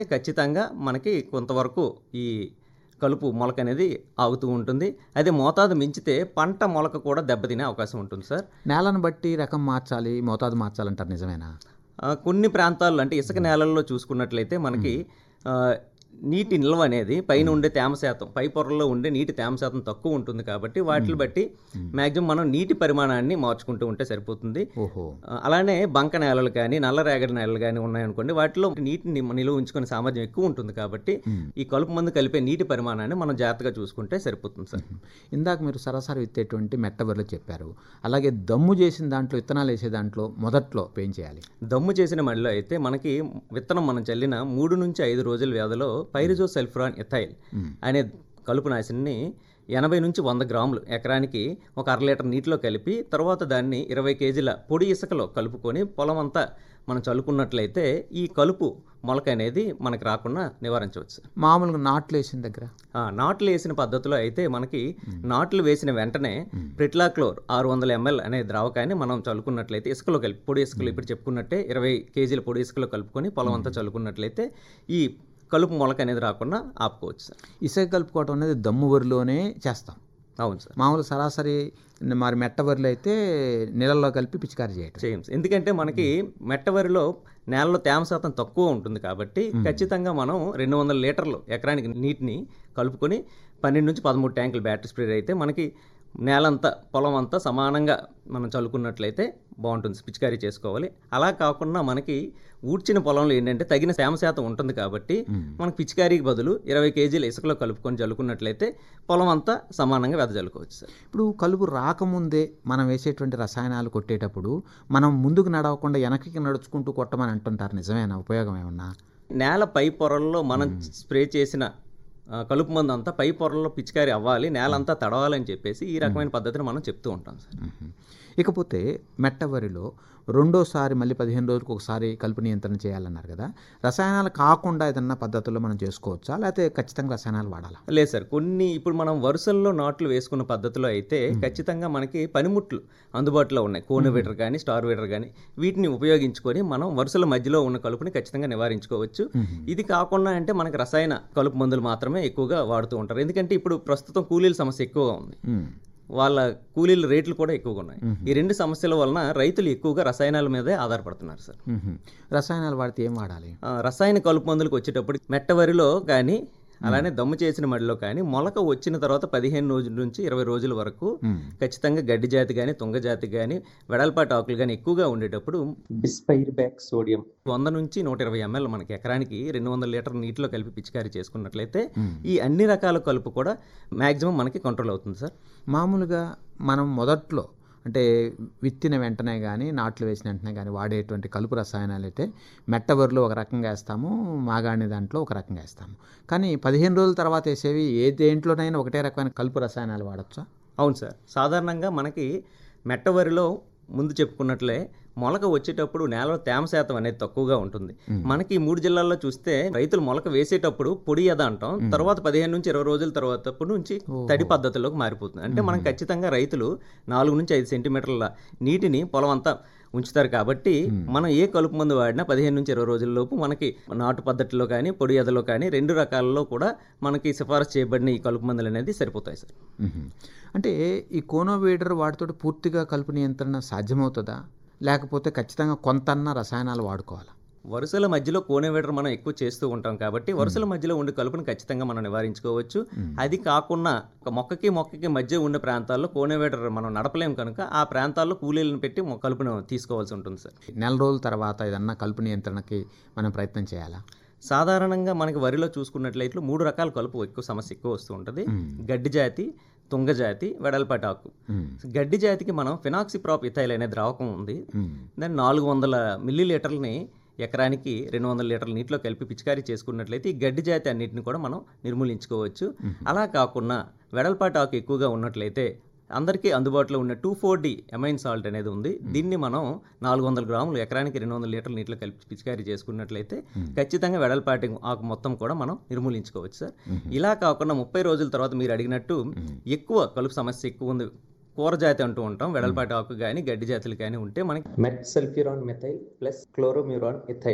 ఖచ్చితంగా మనకి కొంతవరకు ఈ కలుపు మొలక అనేది ఆగుతూ ఉంటుంది అదే మోతాదు మించితే పంట మొలక కూడా దెబ్బతినే అవకాశం ఉంటుంది సార్ నేలను బట్టి రకం మార్చాలి మోతాదు మార్చాలంటారు నిజమేనా ఆ, కొన్ని ప్రాంతాల్లో అంటే ఇసుక నేలల్లో చూసుకున్నట్లయితే మనకి ఆ, నీటి నిల్వ అనేది పైన ఉండే తేమ శాతం పై పొరల్లో ఉండే నీటి తేమ శాతం తక్కువ ఉంటుంది కాబట్టి వాటిని బట్టి మ్యాక్సిమం మనం నీటి పరిమాణాన్ని మార్చుకుంటూ ఉంటే సరిపోతుంది ఓహో ఆ, అలానే బంక నేలలు కానీ నల్ల రేగడి నేలలు కానీ ఉన్నాయనుకోండి వాటిలో నీటిని నిలువ ఉంచుకునే సామర్థ్యం ఎక్కువ ఉంటుంది కాబట్టి ఈ కలుపు మందు కలిపే నీటి పరిమాణాన్ని మనం జాగ్రత్తగా చూసుకుంటే సరిపోతుంది సార్ ఇందాక మీరు సరాసరి విత్తేటువంటి మెట్టబర్లు చెప్పారు అలాగే దమ్ము చేసిన దాంట్లో విత్తనాలు వేసే దాంట్లో మొదట్లో ఏం చేయాలి దమ్ము చేసిన మడిలో అయితే మనకి విత్తనం మనం చల్లిన మూడు నుంచి ఐదు రోజుల వ్యవధిలో పైరిజో సల్ఫ్రాన్ ఎథైల్ అనే కలుపు నాశిని ఎనభై నుంచి వంద గ్రాములు ఎకరానికి ఒక అర లీటర్ నీటిలో కలిపి తర్వాత దాన్ని ఇరవై కేజీల పొడి ఇసుకలో కలుపుకొని పొలం అంతా మనం చల్లుకున్నట్లయితే ఈ కలుపు మొలక అనేది మనకి రాకుండా నివారించవచ్చు సార్ మామూలుగా నాట్లు వేసిన దగ్గర ఆ, నాట్లు వేసిన పద్ధతిలో అయితే మనకి నాట్లు వేసిన వెంటనే ప్రిట్లాక్లోర్ ఆరు వందల ఎంఎల్ అనే ద్రావకాన్ని మనం చల్లుకున్నట్లయితే ఇసుకలో కలిపి పొడి ఇసుకలు ఇప్పుడు చెప్పుకున్నట్టే ఇరవై కేజీల పొడి ఇసుకలో కలుపుకొని పొలం అంతా చల్లుకున్నట్లయితే ఈ కలుపు మొలక అనేది రాకుండా ఆపుకోవచ్చు సార్ ఇసుక కలుపుకోవటం అనేది దమ్ము వరిలోనే చేస్తాం అవును సార్ మామూలు సరాసరి మరి మెట్ట వరిలో అయితే నీళ్ళల్లో కలిపి పిచికారి చేయటం చేయం సార్. ఎందుకంటే మనకి మెట్టవరిలో నేలలో తేమ శాతం తక్కువ ఉంటుంది కాబట్టి ఖచ్చితంగా మనం రెండు వందల లీటర్లు ఎకరానికి నీటిని కలుపుకొని పన్నెండు నుంచి పదమూడు ట్యాంకులు బ్యాటరీ స్ప్రే అయితే మనకి నేలంతా పొలం అంతా సమానంగా మనం చల్లుకున్నట్లయితే బాగుంటుంది పిచికారీ చేసుకోవాలి అలా కాకుండా మనకి ఊడ్చిన పొలంలో ఏంటంటే తగిన తేమ శాతం ఉంటుంది కాబట్టి మనకి పిచికారీకి బదులు ఇరవై కేజీలు ఇసుకలో కలుపుకొని చల్లుకున్నట్లయితే పొలం అంతా సమానంగా వెదజల్లుకోవచ్చు సార్ ఇప్పుడు కలుపు రాకముందే మనం వేసేటువంటి రసాయనాలు కొట్టేటప్పుడు మనం ముందుకు నడవకుండా వెనక్కి నడుచుకుంటూ కొట్టమని అంటుంటారు నిజమేనా ఉపయోగం ఏమన్నా నేల పై పొరల్లో మనం స్ప్రే చేసిన ఆ, కలుపు మందు అంతా పై పొరల్లో పిచికారి అవ్వాలి నేల అంతా తడవాలని చెప్పేసి ఈ రకమైన పద్ధతిని మనం చెప్తూ ఉంటాం సార్ మ్మ్. ఇకపోతే మెట్ట వరిలో రెండోసారి మళ్ళీ పదిహేను రోజులకు ఒకసారి కలుపు నియంత్రణ చేయాలన్నారు కదా రసాయనాలు కాకుండా ఏదన్నా పద్ధతుల్లో మనం చేసుకోవచ్చా లేకపోతే ఖచ్చితంగా రసాయనాలు వాడాలా లేదు సార్ కొన్ని ఇప్పుడు మనం వరుసల్లో నాట్లు వేసుకున్న పద్ధతిలో అయితే ఖచ్చితంగా మనకి పనిముట్లు అందుబాటులో ఉన్నాయి కోనోవీటర్ కానీ స్టార్ వీటర్ కానీ వీటిని ఉపయోగించుకొని మనం వరుసల మధ్యలో ఉన్న కలుపుని ఖచ్చితంగా నివారించుకోవచ్చు ఇది కాకుండా అంటే మనకి రసాయన కలుపు మందులు మాత్రమే ఎక్కువగా వాడుతూ ఉంటారు ఎందుకంటే ఇప్పుడు ప్రస్తుతం కూలీల సమస్య ఎక్కువగా ఉంది మ్మ్. వాళ్ళ కూలీల రేట్లు కూడా ఎక్కువగా ఉన్నాయి ఈ రెండు సమస్యల వలన రైతులు ఎక్కువగా రసాయనాల మీదే ఆధారపడుతున్నారు సార్ మ్మ్. రసాయనాలు వాడితే ఏం వాడాలి ఆ, రసాయన కలుపు మందులకు వచ్చేటప్పుడు మెట్ట వరిలో కానీ అలానే దమ్ము చేసిన మడిలో కానీ మొలక వచ్చిన తర్వాత పదిహేను రోజుల నుంచి ఇరవై రోజుల వరకు ఖచ్చితంగా గడ్డి జాతి కానీ తుంగ జాతి కానీ వెడల్పాటి ఆకులు కానీ ఎక్కువగా ఉండేటప్పుడు బిస్పైర్ బ్యాక్ సోడియం వంద నుంచి నూట ఇరవై ఎంఎల్ మనకి ఎకరానికి రెండు వందల లీటర్ నీటిలో కలిపి పిచికారీ చేసుకున్నట్లయితే ఈ అన్ని రకాల కలుపు కూడా మాక్సిమం మనకి కంట్రోల్ అవుతుంది సార్ మామూలుగా మనం మొదట్లో అంటే విత్తిన వెంటనే కానీ నాట్లు వేసిన వెంటనే కానీ వాడేటువంటి కలుపు రసాయనాలు అయితే మెట్టవరిలో ఒక రకంగా వేస్తాము మాగాణి దాంట్లో ఒక రకంగా వేస్తాము కానీ పదిహేను రోజుల తర్వాత వేసేవి ఏ దేంట్లోనైనా ఒకటే రకమైన కలుపు రసాయనాలు వాడచ్చా అవును సార్ సాధారణంగా మనకి మెట్టవరిలో ముందు చెప్పుకున్నట్లే మొలక వచ్చేటప్పుడు నేలలో తేమ శాతం అనేది తక్కువగా ఉంటుంది మనకి ఈ మూడు జిల్లాల్లో చూస్తే రైతులు మొలక వేసేటప్పుడు పొడి ఎద అంటాం తర్వాత పదిహేను నుంచి ఇరవై రోజుల తర్వాత నుంచి తడి పద్ధతిలోకి మారిపోతుంది అంటే మనం ఖచ్చితంగా రైతులు నాలుగు నుంచి ఐదు సెంటీమీటర్ల నీటిని పొలం అంతా ఉంచుతారు కాబట్టి మనం ఏ కలుపు మందు వాడినా పదిహేను నుంచి ఇరవై రోజుల లోపు మనకి నాటు పద్ధతిలో కానీ పొడి ఎదలో కానీ రెండు రకాలలో కూడా మనకి సిఫారసు చేయబడిన ఈ కలుపు మందులు అనేది సరిపోతాయి సార్ మ్మ్. అంటే ఈ కోనోవేడర్ వాటితో పూర్తిగా కలుపు నియంత్రణ సాధ్యమవుతుందా లేకపోతే ఖచ్చితంగా కొంతన్న రసాయనాలు వాడుకోవాలా వరుసల మధ్యలో కోనెవేటర్ మనం ఎక్కువ చేస్తూ ఉంటాం కాబట్టి వరుసల మధ్యలో ఉండే కలుపుని ఖచ్చితంగా మనం నివారించుకోవచ్చు అది కాకుండా ఒక మొక్కకి మొక్కకి మధ్య ఉండే ప్రాంతాల్లో కోనెవేటర్ మనం నడపలేం కనుక ఆ ప్రాంతాల్లో కూలీలను పెట్టి మొ- కలుపును తీసుకోవాల్సి ఉంటుంది సార్ నెల రోజుల తర్వాత ఏదన్నా కలుపు నియంత్రణకి మనం ప్రయత్నం చేయాలా సాధారణంగా మనకి వరిలో చూసుకున్నట్లయితే మూడు రకాల కలుపు ఎక్కువ సమస్య ఎక్కువ వస్తూ ఉంటుంది గడ్డి జాతి తుంగ జాతి వెడల్పాటి ఆకు మ్మ్. గడ్డి జాతికి మనం ఫినాక్సిప్రాప్ ఇథైల్ అనే ద్రావకం ఉంది మ్మ్. దాన్ని నాలుగు వందల మిల్లీ లీటర్లని ఎకరానికి రెండు వందల లీటర్ల నీటిలో కలిపి పిచికారీ చేసుకున్నట్లయితే ఈ గడ్డి జాతి అన్నిటిని కూడా మనం నిర్మూలించుకోవచ్చు అలా కాకుండా వెడల్పాటి ఆకు ఎక్కువగా ఉన్నట్లయితే అందరికీ అందుబాటులో ఉన్న two four D amine salt అనేది ఉంది దీన్ని మనం నాలుగు వందల గ్రాములు ఎకరానికి రెండు వందల లీటర్ల నీటిలో కలిపి పిచికారీ చేసుకున్నట్లయితే ఖచ్చితంగా వెడల్పాటి ఆకు మొత్తం కూడా మనం నిర్మూలించుకోవచ్చు సార్ ఇలా కాకుండా ముప్పై రోజుల తర్వాత మీరు అడిగినట్టు ఎక్కువ కలుపు సమస్య ఎక్కువ ఉంది కూర జాతి అంటూ ఉంటాం వెడల్పాటి ఆకు కానీ గడ్డి జాతులు కానీ ఉంటే మనకి metsulfuron methyl plus chlorimuron ethyl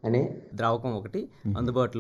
అనే ద్రావకం ఒకటి అందుబాటులో